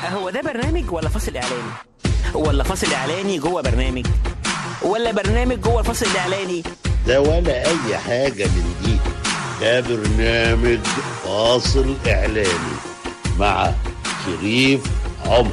هو ده برنامج ولا فاصل اعلاني ولا فاصل اعلاني جوه برنامج ولا برنامج جوه الفاصل الاعلاني ده ولا أي حاجة من دي ده برنامج فاصل إعلاني مع شريف عمر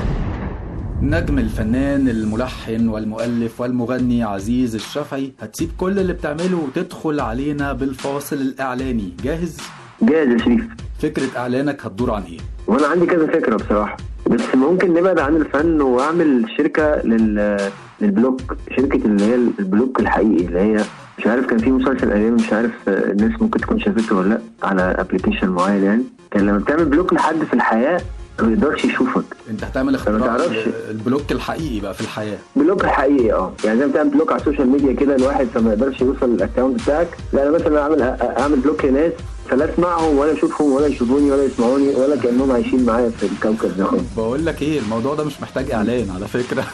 نجم الفنان الملحن والمؤلف والمغني عزيز الشافعي هتسيب كل اللي بتعمله وتدخل علينا بالفاصل الإعلاني جاهز؟ جاهز يا شريف فكرة إعلانك هتدور عن إيه؟ وانا عندي كذا فكره بصراحه بس ممكن نبعد عن الفن واعمل شركه لل للبلوك شركه اللي هي البلوك الحقيقي اللي هي مش عارف كان في مسلسل ايام مش عارف آه، الناس ممكن تكون شافته ولا لا على ابلكيشن معين يعني كان لما بتعمل بلوك لحد في الحياه ما يقدرش يشوفك أنت هتعمل اختراع تعرفش. البلوك الحقيقي بقى في الحياة بلوك حقيقي اه يعني زي ما بتعمل بلوك على السوشيال ميديا كده الواحد فما يقدرش يوصل للاكونت بتاعك لا انا مثلا اعمل اعمل بلوك لناس فلا اسمعهم ولا اشوفهم ولا يشوفوني ولا يسمعوني ولا كانهم عايشين معايا في الكوكب ده خالص بقول لك إيه الموضوع ده مش محتاج إعلان على فكرة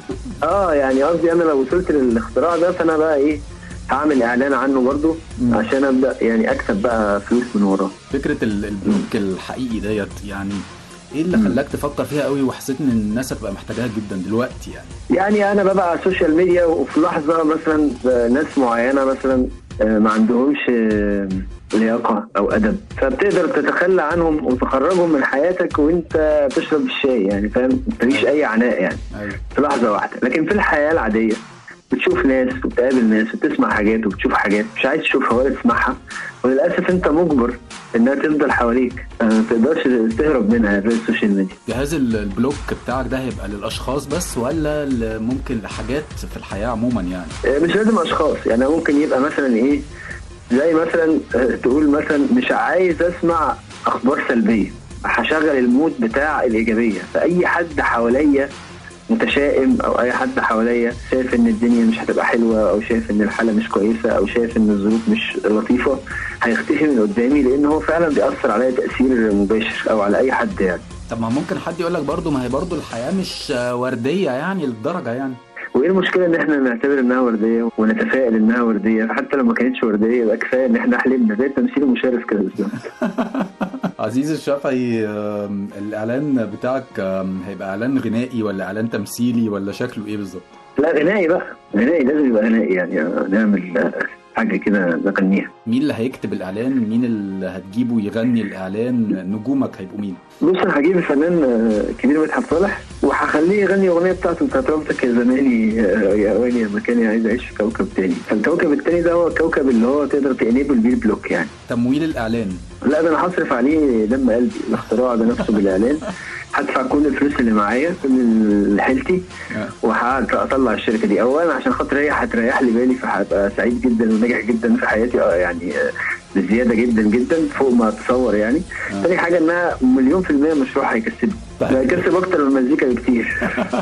اه يعني قصدي انا لو وصلت للاختراع ده فانا بقى ايه هعمل اعلان عنه برضو مم. عشان ابدا يعني اكسب بقى فلوس من وراه فكرة ال- البلوك الحقيقي ديت يعني إيه اللي خلاك تفكر فيها قوي وحسيت إن الناس هتبقى محتاجاها جدا دلوقتي يعني؟ يعني انا ببقى على السوشيال ميديا وفي لحظه مثلا ناس معينه مثلا آه، ما عندهمش آه، لياقه او ادب فبتقدر تتخلى عنهم وتخرجهم من حياتك وانت بتشرب الشاي يعني فاهم مفيش اي عناء يعني أيوه في لحظه واحده لكن في الحياه العاديه بتشوف ناس وبتقابل ناس وبتسمع حاجات وبتشوف حاجات مش عايز تشوفها ولا تسمعها وللاسف انت مجبر انها تفضل حواليك آه، ما تقدرش تهرب منها زي السوشيال ميديا جهاز ال- البلوك بتاعك ده هيبقى للاشخاص بس ولا ل- ممكن لحاجات في الحياه عموما يعني آه، مش لازم اشخاص يعني ممكن يبقى مثلا ايه زي مثلا آه، تقول مثلا مش عايز اسمع اخبار سلبيه هشغل المود بتاع الايجابيه فاي حد حواليا متشائم او اي حد حواليا شايف ان الدنيا مش هتبقى حلوه او شايف ان الحاله مش كويسه او شايف ان الظروف مش لطيفه هيختفي من قدامي لان هو فعلا بيأثر عليا تأثير مباشر او على اي حد يعني طب ما ممكن حد يقول لك برضه ما هي برضه الحياه مش آه، ورديه يعني للدرجه يعني وايه المشكله ان احنا نعتبر انها ورديه ونتفائل انها ورديه حتى لو ما كانتش ورديه يبقى كفايه ان احنا حلمنا زي التمثيل المشرف كده بالظبط عزيز الشافعي آم، الاعلان بتاعك آم، هيبقى اعلان غنائي ولا اعلان تمثيلي ولا شكله ايه بالظبط لا غنائي بقى غنائي لازم يبقى غنائي يعني نعمل آه، حاجه كده نغنيها مين اللي هيكتب الاعلان مين اللي هتجيبه يغني الاعلان نجومك هيبقوا مين بص انا هجيب الفنان آه، كبير مدحت صالح وهخليه يغني اغنيه بتاعته بتاعت ربطك يا زماني آه، يا اواني يا مكاني عايز اعيش في كوكب تاني فالكوكب التاني ده هو الكوكب اللي هو تقدر تانيبل بيه البلوك يعني تمويل الاعلان لا ده انا هصرف عليه دم قلبي الاختراع ده نفسه بالاعلان هدفع كل الفلوس اللي معايا من حيلتي آه. وهطلع الشركه دي اولا عشان خاطر هي هتريح لي بالي فهبقى سعيد جدا وناجح جدا في حياتي اه يعني آه، بزياده جدا جدا فوق ما اتصور يعني آه. تاني حاجه انها مليون في الميه مشروع هيكسبني طيب. ده هيكسب اكتر من المزيكا بكتير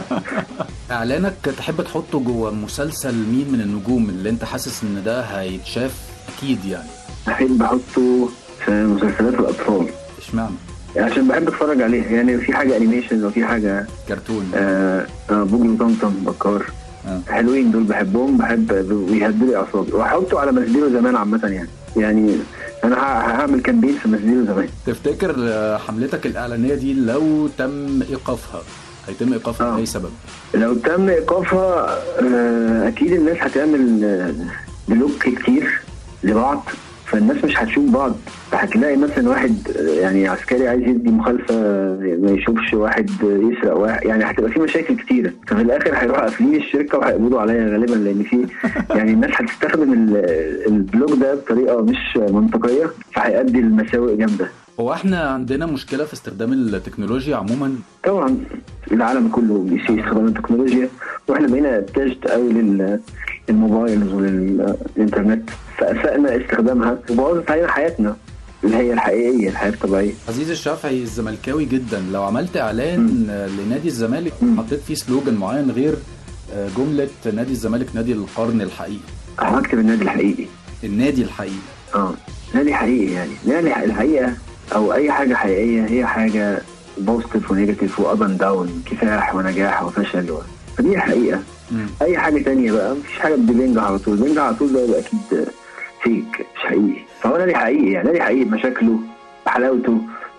اعلانك تحب تحطه جوه مسلسل مين من النجوم اللي انت حاسس ان ده هيتشاف اكيد يعني احب احطه في مسلسلات الاطفال اشمعنى عشان بحب اتفرج عليها يعني في حاجه انيميشن وفي حاجه كرتون آه آه، بوجي وطمطم بكار آه. حلوين دول بحبهم بحب بيهدوا لي اعصابي وهحطه على مسديرو زمان عامه يعني يعني انا ه- هعمل كامبين في مسديرو زمان تفتكر آه، حملتك الاعلانيه دي لو تم ايقافها هيتم ايقافها آه. لاي سبب لو تم ايقافها آه، اكيد الناس هتعمل آه، بلوك كتير لبعض فالناس مش هتشوف بعض هتلاقي مثلا واحد آه، يعني عسكري عايز يدي مخالفه آه، ما يشوفش واحد آه، يسرق واحد يعني هتبقى في مشاكل كتيره ففي الاخر هيروحوا قافلين الشركه وهيقبضوا عليا غالبا لان في يعني الناس هتستخدم ال- البلوك ده بطريقه مش منطقيه فهيؤدي لمساوئ جامده هو احنا عندنا مشكله في استخدام التكنولوجيا عموما طبعا العالم كله بيسيء استخدام التكنولوجيا واحنا بقينا اتجت قوي لل- للموبايلز وللانترنت فاسأنا استخدامها وبوظت علينا حياتنا اللي هي الحقيقيه الحياه الطبيعيه عزيز الشافعي الزملكاوي جدا لو عملت اعلان آه، لنادي الزمالك مم. حطيت فيه سلوجان معين غير آه، جمله نادي الزمالك نادي القرن الحقيقي هكتب النادي الحقيقي النادي الحقيقي اه نادي حقيقي يعني نادي الحقيقه او اي حاجه حقيقيه هي حاجه بوزيتيف ونيجاتيف واب اند داون كفاح ونجاح وفشل و... فدي الحقيقه مم. اي حاجه تانية بقى مفيش حاجه بتبنج على طول بنج على طول ده يبقى اكيد فيك مش حقيقي فهو نادي حقيقي يعني نادي حقيقي بمشاكله بحلاوته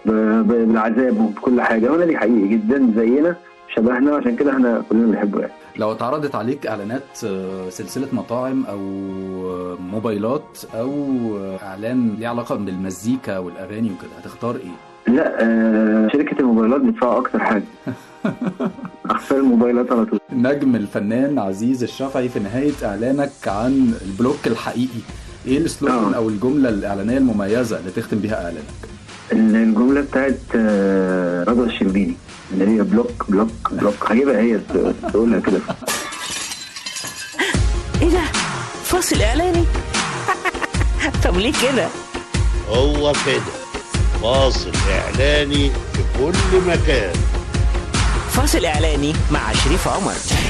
ب- ب- بالعذاب وبكل حاجه وانا دي حقيقي جدا زينا شبهنا عشان كده احنا كلنا بنحبه يعني لو اتعرضت عليك اعلانات آه، سلسله مطاعم او آه، موبايلات او آه، اعلان ليه علاقه بالمزيكا والاغاني وكده هتختار ايه لا آه شركه الموبايلات بتدفع اكتر حاجه اختار الموبايلات على طول نجم الفنان عزيز الشافعي في نهايه اعلانك عن البلوك الحقيقي ايه السلوجان آه. او الجمله الاعلانيه المميزه اللي تختم بيها اعلانك الجمله بتاعت آه، رضا الشربيني اللي هي بلوك بلوك بلوك هجيبها هي ت- تقولها كده ايه ده فاصل اعلاني طب ليه كده هو كده فاصل إعلاني في كل مكان فاصل اعلاني مع شريف عمر